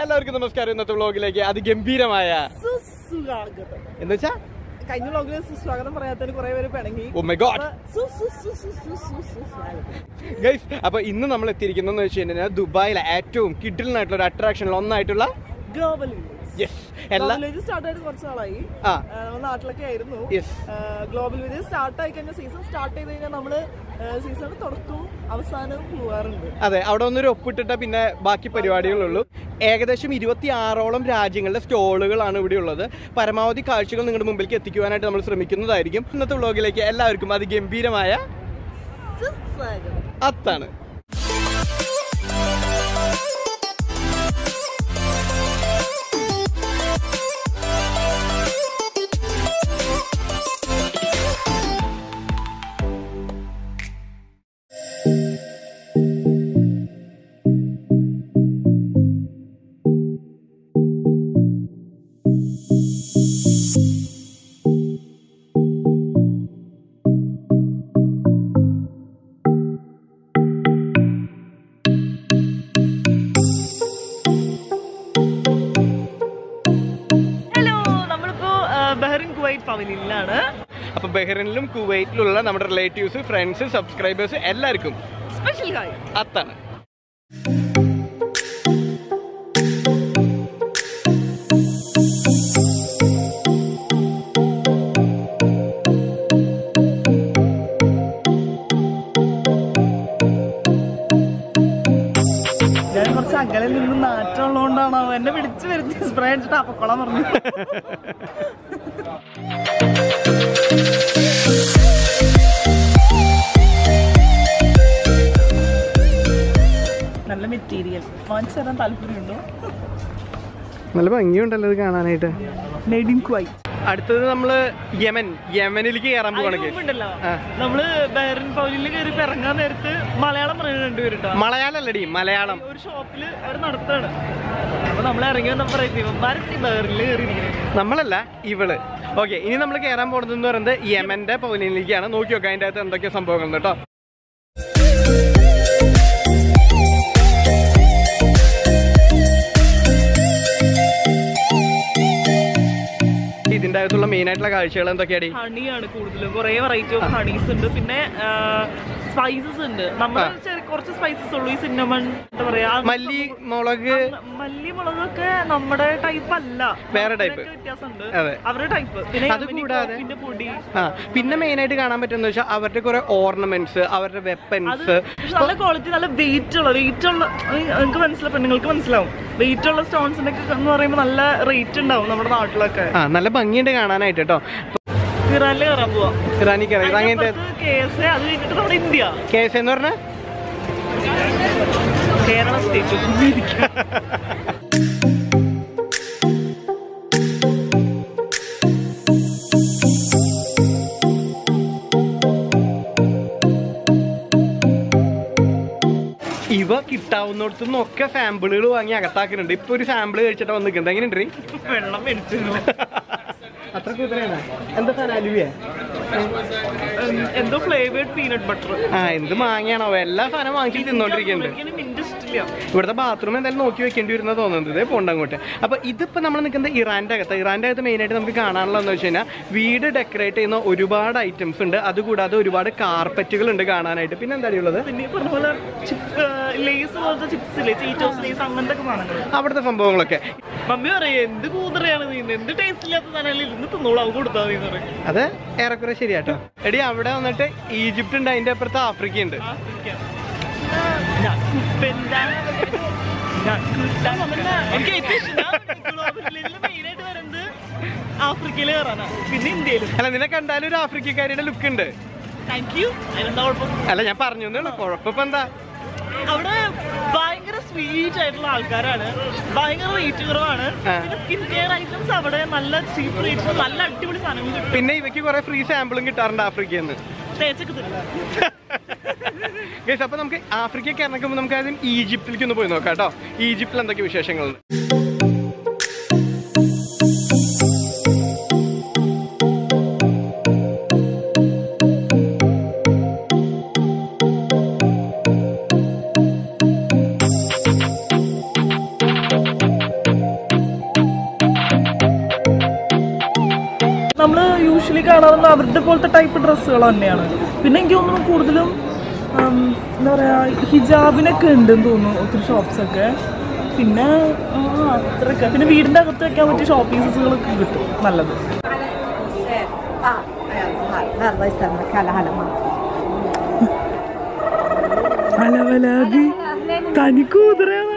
എല്ലാവർക്കും നമസ്കാരം ഇന്നത്തെ വ്ളോഗിലേക്ക് അതിഗംഭീരമായ സുസ്വാഗതം എന്ന് വെച്ചാ കഴിഞ്ഞ വ്ലോഗിൽ സുസ്വാഗതം പറയാത്തതിന് കുറെ പേര് പിണങ്ങി ഓ മൈ ഗോഡ് അപ്പൊ സു- സു- സു- സു- സു- സു- സുസ്വാഗതം. ഗൈസ് അപ്പൊ ഇന്ന് നമ്മൾ എത്തിയിരിക്കുന്നതെന്ന് വെച്ച് കഴിഞ്ഞാൽ ദുബായിലെ ഏറ്റവും കിഡിലിനായിട്ടുള്ള ഒരു അട്രാക്ഷനിൽ ഒന്നായിട്ടുള്ള ഗ്ലോബൽ വില്ലേജ് യെസ് എല്ലാ ഗ്ലോബൽ വില്ലേജ് സ്റ്റാർട്ട് ആയിട്ട് കുറച്ച് നാളായി ആ ആ, നമ്മൾ നാട്ടിലൊക്കെ ആയിരുന്നു യെസ് ഗ്ലോബൽ വില്ലേജ് സ്റ്റാർട്ട് ആയി കഴിഞ്ഞാൽ സീസൺ സ്റ്റാർട്ട് ചെയ്ത് കഴിഞ്ഞാൽ നമ്മള് സീസൺ തുടക്കവും അവസാനവും പോവാറുണ്ട് അതെ അവിടെ ഒന്നൊരു ഒപ്പിട്ടിട്ട പിന്നെ ബാക്കി പരിപാടികളുള്ളൂ ഏകദേശം ഇരുപത്തി ആറോളം രാജ്യങ്ങളുടെ സ്റ്റോളുകളാണ് ഇവിടെ ഉള്ളത് പരമാവധി കാഴ്ചകൾ നിങ്ങളുടെ മുമ്പിലേക്ക് എത്തിക്കുവാനായിട്ട് നമ്മൾ ശ്രമിക്കുന്നതായിരിക്കും ഇന്നത്തെ വ്ളോഗിലേക്ക് എല്ലാവർക്കും അതിഗംഭീരമായ സുസ്വാഗതം അത്താണ് ഹലോ നമ്മളിപ്പോ ബഹറിൻ കുവൈറ്റ് പവലിയനിലാണ് അപ്പൊ ബഹ്റിനിലും കുവൈറ്റിലുള്ള നമ്മുടെ റിലേറ്റീവ്സ് ഫ്രണ്ട്സ് സബ്സ്ക്രൈബേഴ്സ് എല്ലാവർക്കും സ്പെഷ്യൽ ഹായ് അത്താണ് ഞാൻ കുറച്ച് അകലെ നിന്ന് നാറ്റമുള്ളതുകൊണ്ടാണ് അവൻ എന്നെ പിടിച്ചു വരുത്തി സ്പ്രേ അടിച്ചിട്ട് അപ്പക്കോളാൻ പറഞ്ഞു നല്ല മെറ്റീരിയൽ വാങ്ങിച്ചു തരാൻ താല്പര്യമുണ്ടോ നല്ല ഭംഗിയുണ്ടല്ലോ ഇത് കാണാനായിട്ട് മെയ്ഡ് ഇൻ കുവൈറ്റ് അടുത്തത് നമ്മള് യമൻ യമനിലേക്ക് കയറാൻ പോവാണ് guys. ഉണ്ടല്ലോ ആ. നമ്മള് ബഹറിൻ പൗലിൽ കയറി ഇറങ്ങാൻ നേരത്ത് മലയാളം പറയുന്നത് രണ്ടുപേരുട്ടോ മലയാളല്ലടി മലയാളം ഒരു ഷോപ്പില് അവർ നടത്താണ് അപ്പൊ നമ്മൾ ഇറങ്ങി വന്നപ്പോ പറയുന്നത് ഇവന്മാരെത്തി ബഹറിൽ കയറിയിരിക്കുന്നത് നമ്മളല്ല ഇവള് ഓക്കെ ഇനി നമ്മൾ കയറാൻ പോകുന്നത് എന്ന് പറയുന്നത് യമന്റെ പൗലിനിലേക്കാണ് നോക്കി നോക്കാം അതിന്റെ അകത്ത് എന്തൊക്കെ സംഭവങ്ങളുണ്ട് കേട്ടോ ഇതിന്റെ അകത്തുള്ള മെയിൻ ആയിട്ടുള്ള കാഴ്ചകൾ എന്തൊക്കെയാടി ഹണിയാണ് കൂടുതലും കുറെ വെറൈറ്റി ഓഫ് ഹണീസ് ഉണ്ട് പിന്നെ സ്പൈസസ് ഉണ്ട് നമ്മുടെ ചെറിയ കുറച്ച് സ്പൈസസ് ഉള്ളൂ ഈ സിന്നമൺ എന്താ പറയാ അത് മല്ലി മുളക് മല്ലി മുളകൊക്കെ നമ്മുടെ ടൈപ്പ് അല്ല വേറെ type. അതിനൊക്കെ വ്യത്യാസമുണ്ട് അതെ അവരുടെ ടൈപ്പ് പിന്നെ അത് യമനി കൂടാതെ- കോഫിന്റെ പൊടി ആ പിന്നെ മെയിൻ ആയിട്ട് കാണാൻ പറ്റുന്ന വെച്ചാൽ അവരുടെ കുറെ ഓർണമെന്റ്സ് അവരുടെ അത് വെപ്പൻസ് പക്ഷെ നല്ല ക്വാളിറ്റി നല്ല വെയിറ്റ് ഉള്ള വെയിറ്റ് ഉള്ള നിങ്ങൾക്ക് മനസ്സിലാവും പെണ്ണുങ്ങൾക്ക് മനസ്സിലാവും വെയിറ്റ് ഉള്ള സ്റ്റോൺസിന്റെ ഒക്കെ എന്ന് പറയുമ്പോൾ നല്ല റേറ്റ് ഉണ്ടാവും നമ്മുടെ നാട്ടിലൊക്കെ ആ നല്ല ഭംഗിയുണ്ട് കാണാനായിട്ട് കേട്ടോ ഇറാനിൽ കയറാൻ പോവാ ഇറാനി കയറി അങ്ങനത്തെ കേസ് അത് കഴിഞ്ഞിട്ട് നമ്മുടെ ഇന്ത്യ കേസ് എന്ന് പറഞ്ഞാൽ കേരള സ്റ്റേറ്റ് ഇവ കിട്ടാവുന്നിടത്തു നിന്നൊക്കെ സാമ്പിളുകൾ വാങ്ങി അകത്താക്കുന്നുണ്ട് ഇപ്പൊ ഒരു സാമ്പിൾ കഴിച്ചിട്ട് വന്ന് നിൽക്കുന്നത് എങ്ങനെയുണ്ട് വെള്ളം മേടിച്ചു അത്ര കുതിരയാണ് എന്താ സാധനം അലുവേ എന്തോ ഫ്ലേവേർഡ് പീനട്ട് ബട്ടർ ആ എന്ത് മാങ്ങയാണോ എല്ലാ സാധനം വാങ്ങിച്ച് തിന്നോണ്ടിരിക്കുന്നുണ്ട് എനിക്ക് മിന്റ് ഇഷ്ടമില്ല ഇവിടുത്തെ ബാത്റൂം എന്തായാലും നോക്കി വെക്കേണ്ടി വരുന്ന തോന്നുന്നത് ഇതേ പോണ്ട അങ്ങോട്ട് അപ്പൊ ഇതിപ്പോ നമ്മൾ നിൽക്കുന്നത് ഇറാന്റെ അകത്ത് ഇറാന്റെ അകത്ത് മെയിൻ ആയിട്ട് നമുക്ക് കാണാനുള്ളതെന്ന് വെച്ച് കഴിഞ്ഞാൽ വീട് ഡെക്കറേറ്റ് ചെയ്യുന്ന ഒരുപാട് ഐറ്റംസ് ഉണ്ട് അതുകൂടാതെ ഒരുപാട് കാർപ്പറ്റുകൾ ഉണ്ട് കാണാനായിട്ട് പിന്നെ എന്താ ഉള്ളത് പിന്നെ ഈ പറഞ്ഞ പോലെ ചിപ്പ് ലേസ് പോലത്തെ ചിപ്സ് ഇല്ലേ ചീറ്റോസ് ലേസ് അങ്ങനത്തെ ഒക്കെ സാധനങ്ങൾ അവിടുത്തെ സംഭവങ്ങളൊക്കെ മമ്മി പറയും എന്ത് കൂതറയാണ് നീ എന്ത് ടേസ്റ്റ് ഇല്ലാത്ത സാധനങ്ങൾ ഇരുന്ന് തിന്നോളാം അവൻ കൊടുത്താൽ മതി എന്ന് പറയും അത് ഏറെക്കുറെ ശരിയാട്ടോ എടി അവിടെ വന്നിട്ട് ഈജിപ്റ്റ് ഉണ്ട് അതിന്റെ അപ്പുറത്ത് ആഫ്രിക്ക ഉണ്ട് ആഫ്രിക്ക. ഞാൻ കുപ്പന്റെ ഞാൻ കുട്ട- എനിക്ക് ഏറ്റവും ഇഷ്ടം മെയിൻ ആയിട്ട് വരുന്നത് ആഫ്രിക്കയിൽ കയറാനാണ് പിന്നെ ഇന്ത്യയിലും അല്ല നിന്നെ കണ്ടാലും ഒരു ആഫ്രിക്കക്കാരിയുടെ ലുക്ക് ഉണ്ട് താങ്ക് യു അതിനെന്താ കുഴപ്പം അല്ല ഞാൻ പറഞ്ഞു എന്നേ ഉള്ളൂ കുഴപ്പം എന്താ അവിടെ ഭയങ്കര സ്വീറ്റ് ആയിട്ടുള്ള ആൾക്കാരാണ് ഭയങ്കര റേറ്റ് കുറവാണ് ആ. പിന്നെ സ്കിൻ കെയർ ഐറ്റംസ് അവിടെ നല്ല ചീപ്പ് റേറ്റിൽ നല്ല അടിപൊളി സാധനങ്ങൾ കിട്ടും പിന്നെ ഇവയ്ക്ക് കുറെ ഫ്രീ സാമ്പിളും കിട്ടാറുണ്ട് ആഫ്രിക്കയിൽ നിന്ന് തേച്ചൊക്കെ തരും ഗൈസ് അപ്പൊ നമുക്ക് ആഫ്രിക്കയ്ക്ക് ഇറങ്ങുമ്പോൾ നമുക്ക് ആദ്യം ഈജിപ്തിലേക്ക് ഒന്ന് പോയി നോക്കാം കേട്ടോ ഈജിപ്തിൽ എന്തൊക്കെ വിശേഷങ്ങളുണ്ട് നമ്മൾ യൂഷ്വലി കാണാവുന്ന അവരുടെ പോലത്തെ ടൈപ്പ് ഡ്രസ്സുകൾ തന്നെയാണ് പിന്നെ എനിക്ക് തോന്നുന്നു കൂടുതലും ഉം, എന്താ പറയുക ഹിജാബിനൊക്കെ ഉണ്ടെന്ന് തോന്നുന്നു ഒത്തിരി ഷോപ്സൊക്കെ പിന്നെ ആ, അത്രയൊക്കെ പിന്നെ വീടിൻ്റെ അകത്ത് വെക്കാൻ പറ്റിയ ഷോപ്പ് പീസസുകളൊക്കെ കിട്ടും നല്ലത് Ah, هذا يسمى كلا هلا ما അലവലാതി തനിക്ക് കുതിരയാണ്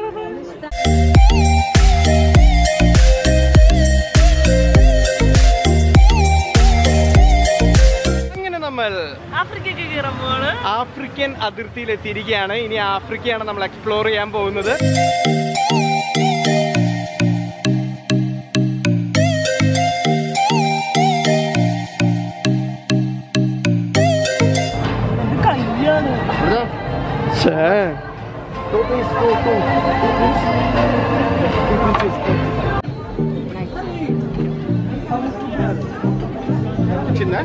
അങ്ങനെ നമ്മൾ ആഫ്രിക്കയ്ക്ക് കയറാൻ പോവാണ് ആഫ്രിക്കൻ അതിർത്തിയിൽ എത്തിയിരിക്കുകയാണ് ഇനി ആഫ്രിക്കയാണ് നമ്മൾ എക്സ്പ്ലോർ ചെയ്യാൻ പോകുന്നത് ഇത് കയ്യാണ് ഛേ. ചിന്ന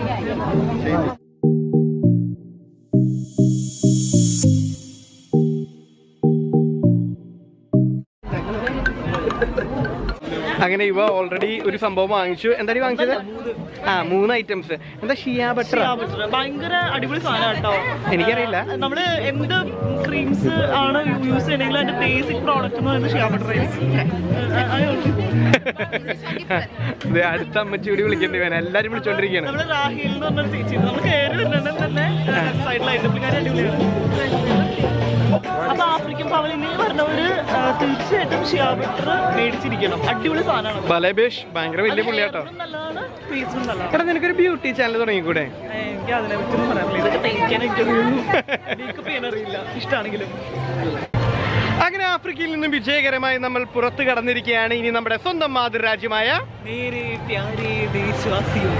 അങ്ങനെ ഇവ ഓൾറെഡി ഒരു സംഭവം വാങ്ങിച്ചു എന്താണ് വാങ്ങിച്ചത് ആ മൂന്ന് ഐറ്റംസ് എന്താ ഷിയാ ബട്ടർ ഭയങ്കര അടിപൊളി സാധനം കേട്ടോ എനിക്കറിയില്ല നമ്മള് എന്ത് ക്രീംസ് ആണ് യൂസ് ചെയ്യണമെങ്കിലും അതിന്റെ ബേസിക് പ്രോഡക്റ്റ് എന്ന് പറയുന്നത് ഷിയാ ബട്ടർ ഇത് അടുത്ത അമ്മച്ചി കൂടി വിളിക്കേണ്ടി വരാൻ എല്ലാരും വിളിച്ചോണ്ടിരിക്കുകയാണ് നമ്മള് രാഹിൽ എന്ന് പറഞ്ഞൊരു ചേച്ചി നമുക്ക് കയറി വരുന്നുണ്ടെങ്കിൽ തന്നെ സൈഡിലായിട്ട് പുള്ളിക്കാരി അടിപൊളിയാണ് അപ്പൊ ആഫ്രിക്കൻ പവലിനിൽ വരുന്നവര് ആ, തീർച്ചയായിട്ടും ഷിയാ ബട്ടർ മേടിച്ചിരിക്കണം അടിപൊളി സാധനമാണ് ബലേബേഷ് ഭയങ്കര വലിയ പുള്ളിയാട്ടോ ഹെയറിനും നല്ലതാണ് ഫേസിനും നല്ലതാണ് എടാ നിനക്കൊരു ബ്യൂട്ടി ചാനൽ തുടങ്ങിക്കൂടെ എനിക്ക് അതിനെ പറ്റി പറയാനില്ല ഇതൊക്കെ തയ്ക്കാൻ എനിക്കറിയുള്ളൂ മേക്കപ്പ് ചെയ്യാൻ അറിയില്ല ഇഷ്ടമാണെങ്കിലും അങ്ങനെ ആഫ്രിക്കയിൽ നിന്നും വിജയകരമായി നമ്മൾ പുറത്തു കടന്നിരിക്കുകയാണ് ഇനി നമ്മുടെ സ്വന്തം മാതൃരാജ്യമായ മേരെ പ്യാരെ ദേശവാസിയോ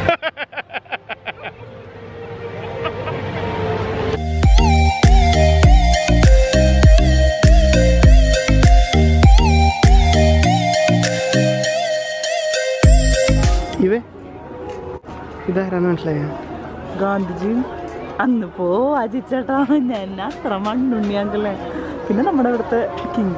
ഇവ ഇതാരാന്ന് മനസ്സിലായ ഗാന്ധിജി അന്ന് പോ അജിച്ചേട്ടാ ഞാൻ അത്ര മണ്ണുണ്ണിയാങ്കല്ലേ പിന്നെ നമ്മുടെ ഇവിടുത്തെ കിങ്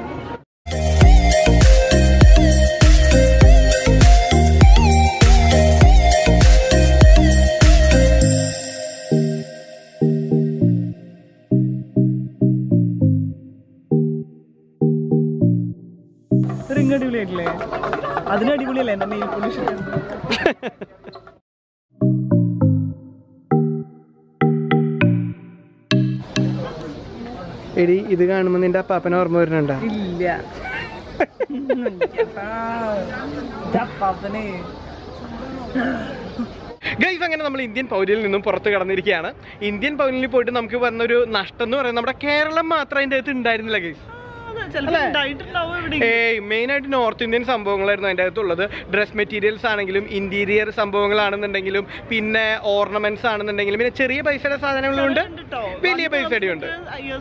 റിങ് അടിപൊളിയായിട്ടില്ലേ അതിന് അടിപൊളിയല്ലേ എന്റെ നെയിൽ പോളിഷ് എടി ഇത് കാണുമ്പോൾ നിന്റെ അപ്പാപ്പനെ ഓർമ്മ വരുന്നുണ്ടാ ഇല്ല ചപ്പാപ്പനെ ഗൈസ് അങ്ങനെ നമ്മൾ ഇന്ത്യൻ പൗരിയിൽ നിന്നും പുറത്ത് കടന്നിരിക്കുകയാണ് ഇന്ത്യൻ പൗരിൽ പോയിട്ട് നമുക്ക് വന്നൊരു നഷ്ടം എന്ന് പറയുന്നത് നമ്മുടെ കേരളം മാത്രം അതിൻ്റെ അകത്ത് ഉണ്ടായിരുന്നില്ല ഗൈസ് ചിലപ്പോ ഉണ്ടായിട്ടുണ്ടാവും ഇവിടെ ഏയ് മെയിൻ ആയിട്ട് നോർത്ത് ഇന്ത്യൻ സംഭവങ്ങളായിരുന്നു അതിൻ്റെ അകത്തുള്ളത് ഡ്രസ് മെറ്റീരിയൽസ് ആണെങ്കിലും ഇന്റീരിയർ സംഭവങ്ങളാണെന്നുണ്ടെങ്കിലും പിന്നെ ഓർണമെന്റ്സ് ആണെന്നുണ്ടെങ്കിലും പിന്നെ ചെറിയ പൈസയുടെ സാധനങ്ങളുണ്ട് വലിയ പൈസയുടെ ഉണ്ട്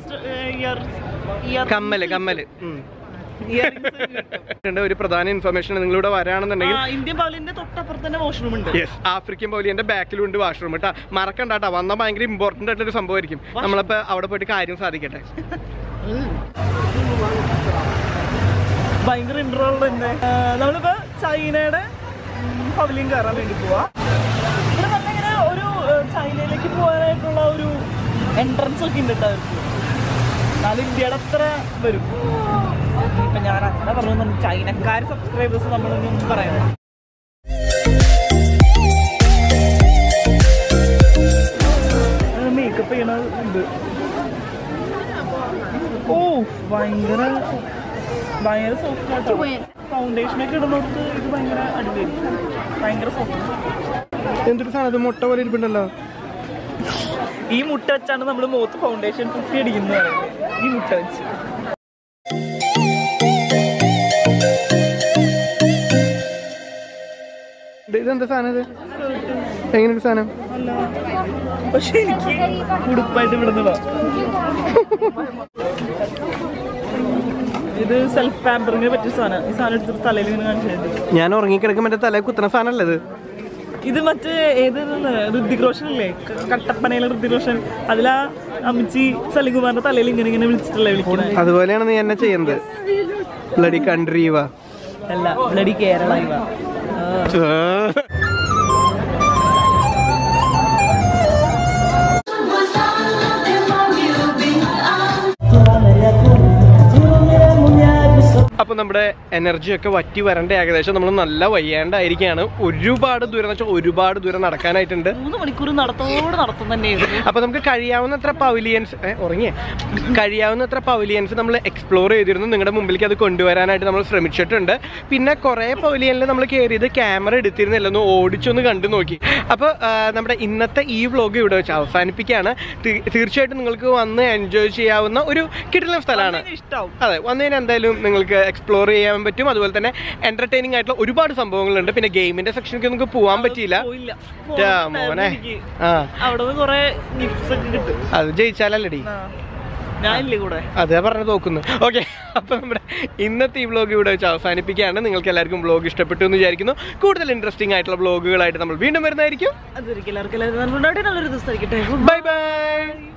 കമ്മല് കമ്മല് ഉം. ഉണ്ട്. ഒരു പ്രധാന ഇൻഫർമേഷൻ നിങ്ങളിവിടെ വരാണെന്നുണ്ടെങ്കിൽ ഇന്ത്യൻ പവലിന്റെ തൊട്ടപ്പുറത്ത് തന്നെ വാഷ്റൂം ഉണ്ട് യെസ് ആഫ്രിക്കൻ പൗലിയന്റെ ബാക്കിലുണ്ട് വാഷ്റൂം കേട്ടാ മറക്കണ്ട കേട്ടാ വന്ന ഭയങ്കര ഇമ്പോർട്ടന്റ് ആയിട്ടൊരു സംഭവമായിരിക്കും നമ്മളിപ്പോ അവിടെ പോയിട്ട് കാര്യം സാധിക്കട്ടെ ഭയങ്കര ഇൻട്രോൾ തന്നെ ആ, നമ്മളിപ്പോ ചൈനയുടെ പവലിയൻ കയറാൻ വേണ്ടി പോവാ ഇവിടെ തന്നെ ഇങ്ങനെ ഒരു ആ, ചൈനയിലേക്ക് പോകാനായിട്ടുള്ള ഒരു എൻട്രൻസ് ഒക്കെ ഉണ്ട് കേട്ടോ അവർക്ക് എന്നാലും ഇന്ത്യയുടെ അത്ര വരും ഇപ്പൊ ഞാൻ അങ്ങനെ പറഞ്ഞു ചൈനക്കാർ സബ്സ്ക്രൈബേഴ്സ് നമ്മളൊന്നും പറയാം മേക്കപ്പ് ചെയ്യണത് ഉണ്ട് ഓ ഭയങ്കര ഭയങ്കര സോഫ്റ്റ് ആട്ടോ ഫൗണ്ടേഷൻ ഒക്കെ ഇടുന്നവർക്ക് ഇത് ഭയങ്കര അടിപൊളിയായിരിക്കും ഭയങ്കര സോഫ്റ്റ് എന്തൊരു സാധനം ഇത് മുട്ട പോലെ ഇരിപ്പുണ്ടല്ലോ ഈ മുട്ട വെച്ചാണ് നമ്മൾ മുഖത്ത് ഫൗണ്ടേഷൻ കുത്തി അടിക്കുന്നത് പറയുന്നത്. ഈ മുട്ട വെച്ച് ഇത് ഇതെന്താ സാധനം ഇത് എങ്ങനെയൊരു സാധനം അല്ല പക്ഷെ എനിക്ക് ഉടുപ്പായിട്ട് വിടുന്നതാ ഇത് സെൽഫ് പാമ്പറിങ്ങിന് പറ്റിയ സാധനം ഈ സാധനം എടുത്തിട്ട് തലയിൽ ഇങ്ങനെ കാണിച്ചു ഞാൻ ഉറങ്ങിക്കിടക്കും എന്റെ തലയിൽ കുത്തുന്ന സാധനമല്ലേ ഇത് ഇത് മറ്റേ ഏത് ഋതിക് റോഷൻ അല്ലേ ക- കട്ടപ്പനയിലെ ഋതിക് റോഷൻ അതിലാ അമ്മച്ചി സലികുമാറിന്റെ തലയിൽ ഇങ്ങനെ ഇങ്ങനെ വിളിച്ചിട്ടല്ലേ വിളിക്കുന്നത് അതുപോലെയാണ് നീ എന്നെ ചെയ്യുന്നത് ബ്ലഡി കൺട്രി വാ അല്ല ബ്ലഡി കേരള ഇവ ആ. നമ്മുടെ എനർജി ഒക്കെ വറ്റി വരേണ്ട ഏകദേശം നമ്മൾ നല്ല വയ്യാണ്ടായിരിക്കുകയാണ് ഒരുപാട് ദൂരം എന്ന് വെച്ചാൽ ഒരുപാട് ദൂരം നടക്കാനായിട്ടുണ്ട് മൂന്ന് മണിക്കൂർ നടത്തോട് നടത്തം തന്നെയായിരുന്നു അപ്പൊ നമുക്ക് കഴിയാവുന്നത്ര പവലിയൻസ് ഉറങ്ങിയേ കഴിയാവുന്നത്ര പവലിയൻസ് നമ്മൾ എക്സ്പ്ലോർ ചെയ്തിരുന്നു നിങ്ങളുടെ മുമ്പിലേക്ക് അത് കൊണ്ടുവരാനായിട്ട് നമ്മൾ ശ്രമിച്ചിട്ടുണ്ട് പിന്നെ കുറേ പവലിയനിൽ നമ്മൾ കയറിയത് ക്യാമറ എടുത്തിരുന്നില്ലെന്ന് ഓടിച്ചൊന്ന് കണ്ടു നോക്കി അപ്പോൾ നമ്മുടെ ഇന്നത്തെ ഈ വ്ലോഗ് ഇവിടെ വെച്ച് അവസാനിപ്പിക്കുകയാണ് തീ- തീർച്ചയായിട്ടും നിങ്ങൾക്ക് വന്ന് എൻജോയ് ചെയ്യാവുന്ന ഒരു കിടിലൻ സ്ഥലമാണ് ഇഷ്ടാവും അതെ വന്നതിന് എന്തായാലും നിങ്ങൾക്ക് എക്സ്പ്ലോർ ചെയ്യാൻ പറ്റും അതുപോലെ തന്നെ എന്റർടൈനിങ് ആയിട്ടുള്ള ഒരുപാട് സംഭവങ്ങളുണ്ട് പിന്നെ ഗെയിമിന്റെ സെക്ഷനിലേക്ക് നമുക്ക് പോകാൻ പറ്റിയില്ല പോയില്ല ടാ, പോകണ്ടായിരുന്നു മോനെ എനിക്ക്. ആ അവിടെ നിന്ന് കൊറേ ഗിഫ്റ്റ്സ് ഒക്കെ കിട്ടും അത് ജയിച്ചാലല്ലടി ആ. ഞാനില്ലേ കൂടെ അതെ പറഞ്ഞു നോക്കുന്നു ഓക്കെ അപ്പൊ നമ്മുടെ ഇന്നത്തെ ഈ വ്ലോഗ് ഇവിടെ വെച്ച് അവസാനിപ്പിക്കുകയാണ് നിങ്ങൾക്ക് എല്ലാവർക്കും വ്ലോഗ് ഇഷ്ടപ്പെട്ടു എന്ന് വിചാരിക്കുന്നു കൂടുതൽ ഇൻട്രസ്റ്റിംഗ് ആയിട്ടുള്ള വ്ലോഗുകളായിട്ട് നമ്മൾ വീണ്ടും വരുന്നതായിരിക്കും അതൊരിക്കലും എല്ലാവർക്കും എല്ലാവരും നല്ലൊരു ദിവസമായിരിക്കട്ടെ ബൈ ബൈ